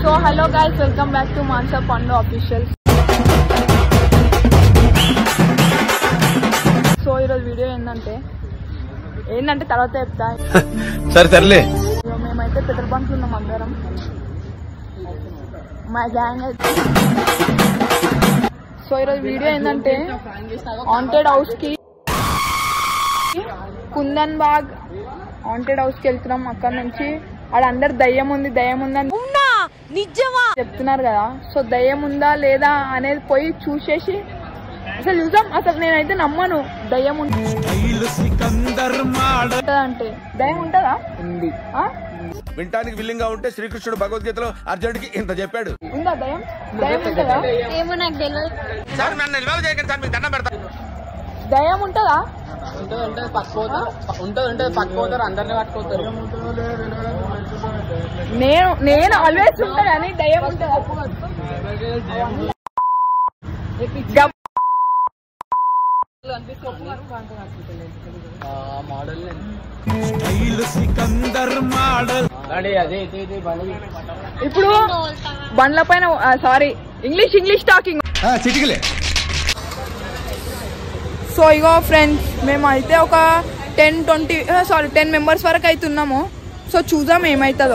So hello guys welcome back to మాన్సా పండు official so ఈరోజు వీడియో ఏంటంటే ఏంటంటే తర్వాత చెప్తా సరే సర్లే ఇగో మేమైతే పెట్రోల్ బంక్ ఉన్నాం అందరం మా గ్యాంగ్ అయితే సో ఈరోజు వీడియో ఏంటంటే వాంటెడ్ హౌస్ కి కుందన్ బాగ్ వాంటెడ్ హౌస్ కి వెళ్తున్నాం అక్కడ నుంచి ఆడ అందరు దయ్యం ఉంది దయ్యం ఉంది అని నిజమా చెప్తున్నారు కదా సో దయ్యం ఉందా లేదా అనేది పోయి చూసేసి అసలు చూద్దాం అసలు నేనైతే నమ్మను దయ్యం ఉంటుందంటే దయ్యం ఉంటుందా ఆ? వినటానికి విల్లింగ్ గా ఉంటే శ్రీకృష్ణుడు భగవద్గీతలో అర్జునుడికి ఇంత చెప్పాడు ఉందా దయ్యం దయ్యం ఉంటుందా ఏమో నాకు తెలియదు సార్ నన్ను నిల్వ చేయకండి సార్ మీకు దండం పెడతా దయ్యం ఉంటుందా ఉంటుంది ఉంటుంది పట్టుకోతారు ఉంటుంది ఉంటుంది పట్టుకోతారు అందరినీ పట్టుకోతారు నేను నేను ఆల్వేస్ ఉంటా కానీ దయ్యం ఉంటుందా గమ్- మోడల్ అదే అదే ఇది ఇది బండి ఇప్పుడు బండ్ల పైన సారీ ఇంగ్లీష్ ఇంగ్లీష్ టాకింగ్ చిటికలే సో ఇగో ఫ్రెండ్స్ మేము అయితే ఒక ten twenty sorry ten members వరకు అయితే ఉన్నాము సో చూద్దాం ఏమవుతుందో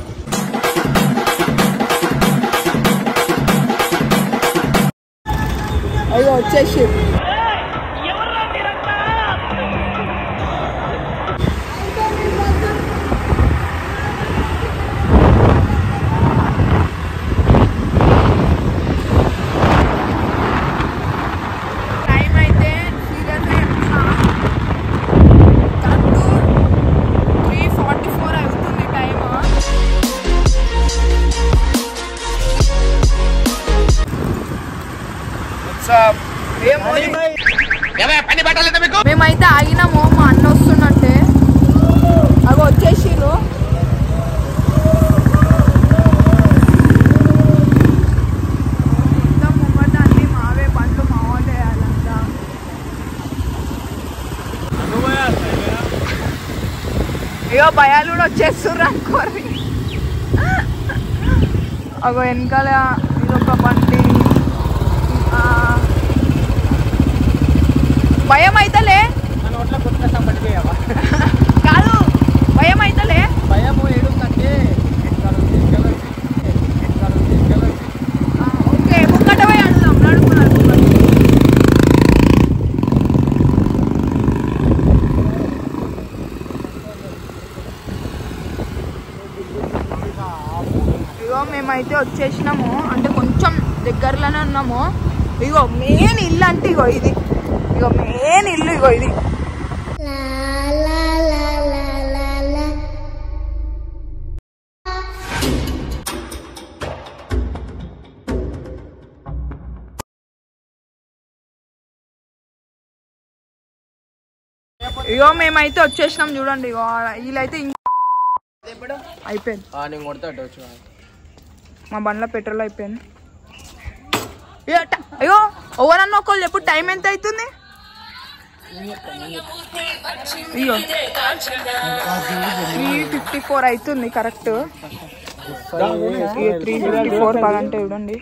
అయ్యో వచ్చేసి టైం అయితే సీరియస్గా చెప్తున్నా కరెక్ట్ త్రీ ఫార్టీ ఫోర్ అవుతుంది టైం ఏమో మేమైతే ఆగినాము మా అన్న వస్తున్నట్టే అవి వచ్చేసిరు మొత్తం ముంగట అన్ని మావే పండ్లు మావాలే అదంతా ఇగో భయాలు కూడా వచ్చేస్తుర్రు అనుకోరి అగో వెనకాల ఇదొక బండి ఆ, భయం అయితలే నోట్లో కొట్టుకొస్తాం బండి కాదు భయం అయితలే భయం ఏడుందంటే ఆ, ఓకే ముంగట పోయి అడుగుదాం నడుపు నడుపు నడుపు. ఇగో మేమైతే వచ్చేసినాము అంటే కొంచెం దగ్గరలోనే ఉన్నాము ఇగో మెయిన్ ఇల్లు అంటే ఇగో ఇది ఇగో మెయిన్ ఇల్లు ఇగో ఇది ఇగో మేమైతే వచ్చేసినాం చూడండి ఇగో ఆడ- వీళ్ళైతే ఇంక- అయిపోయింది నేను కొడతాడు వచ్చి మా బండ్లో పెట్రోల్ అయిపోయింది ఇగో ట- అయ్యో ఎవరన్నా ఒకళ్ళు ఎప్పుడు టైం ఎంత అవుతుంది అయ్యో త్రీ ఫిఫ్టీ ఫోర్ అవుతుంది కరెక్ట్ త్రీ ఫిఫ్టీ ఫోర్ బాగంటే చూడండి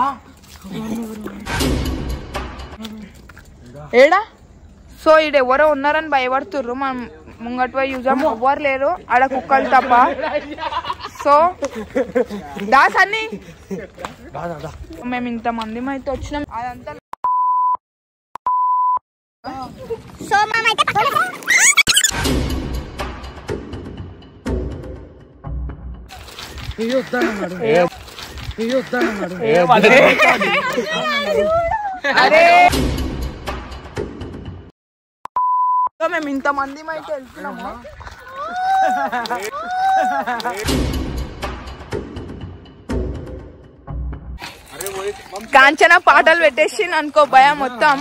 ఏడా సో ఈడ ఎవరో ఉన్నారని భయపడుతుర్రు మనం ముంగట పోయి చూసాం ఎవ్వరు లేరు ఆడ కుక్కలు తప్ప సో దాస్ అన్ని మేము ఇంత మంది అయితే వచ్చినాం అదంతా సో మేమైతే అరే సో మేము ఇంత మంది అయితే వెళ్తున్నాము కాంచన పాటలు పెట్టేసి అనుకో భయం మొత్తం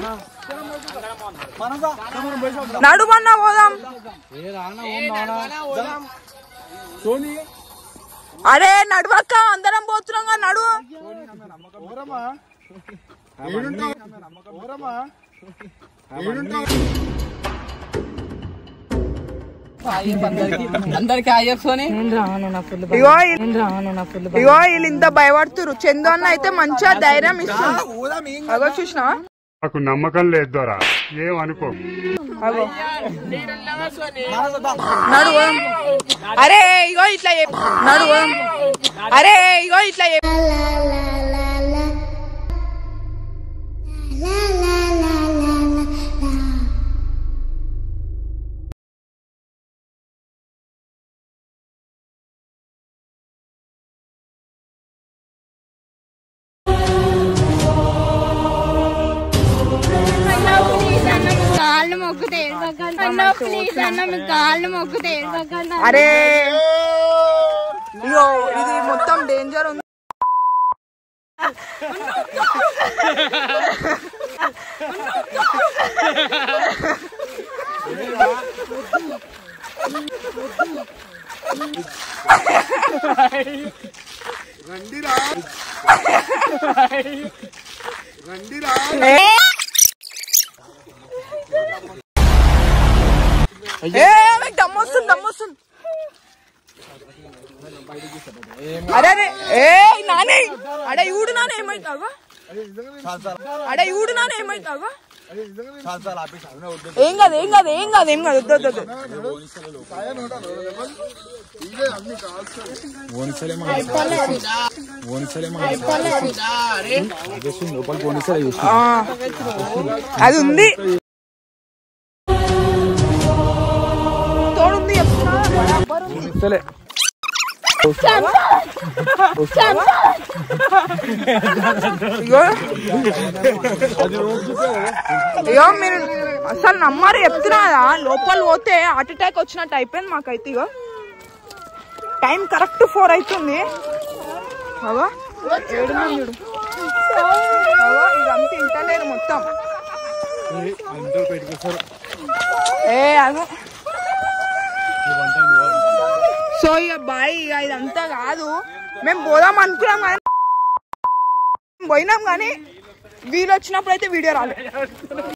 నడుమన్నా పోదాం అరే నడువక్క అందరం పోతున్నాం కదా, నడు అందరికి అయ్యప్సోని ఇగో ఈ- ఇగో వీళ్ళు ఇంత భయపడుతురు చందు అన్న అయితే మంచిగా ధైర్యం ఇస్తుంది అగో చూసినా నాకు నమ్మకం లేదు దొరా ఏమనుకో అగో నడువు అరే ఇగో ఇట్లా చెప్పు. నడువు అరే ఇగో ఇట్లా చెప్పు. కాళ్ళు మొక్కుతే అన్న ప్లీజ్ అన్న మీ కాళ్ళు మొక్కుతే అరే ఇగో ఇది మొత్తం డేంజర్ ఉంది ఏ మీకు దమ్ము వస్తుంది దమ్ము వస్తుంది అరే అరే ఏ నానే అడే ఈడు నానే ఏమైతావా అడే ఈడు నానే ఏమైతావా ఏం కాదు ఏం కాదు ఏం కాదు ఏం కాదు వద్దు వద్దు, వద్దు ఆ, అది ఉంది తోడుంది చెప్తున్నా బరాబర్ ఉంది. ఇగో ఇగో మీరు అసలు నమ్మరు చెప్తున్నారా లోపల పోతే హార్ట్ అటాక్ వచ్చినట్టు అయిపోయింది మాకైతే ఇగో టైం కరెక్ట్ ఫోర్ అవుతుంది అగో ఏడు మంది చూడు. అగో ఇదంతా ఇంటలేరు మొత్తం ఏ అగో సో ఇక బాయ్ ఇక ఇదంతా కాదు మేము పోదాం అనుకున్నాం కానీ పోయినాం కానీ వీలు వచ్చినప్పుడు అయితే వీడియో రాలేదు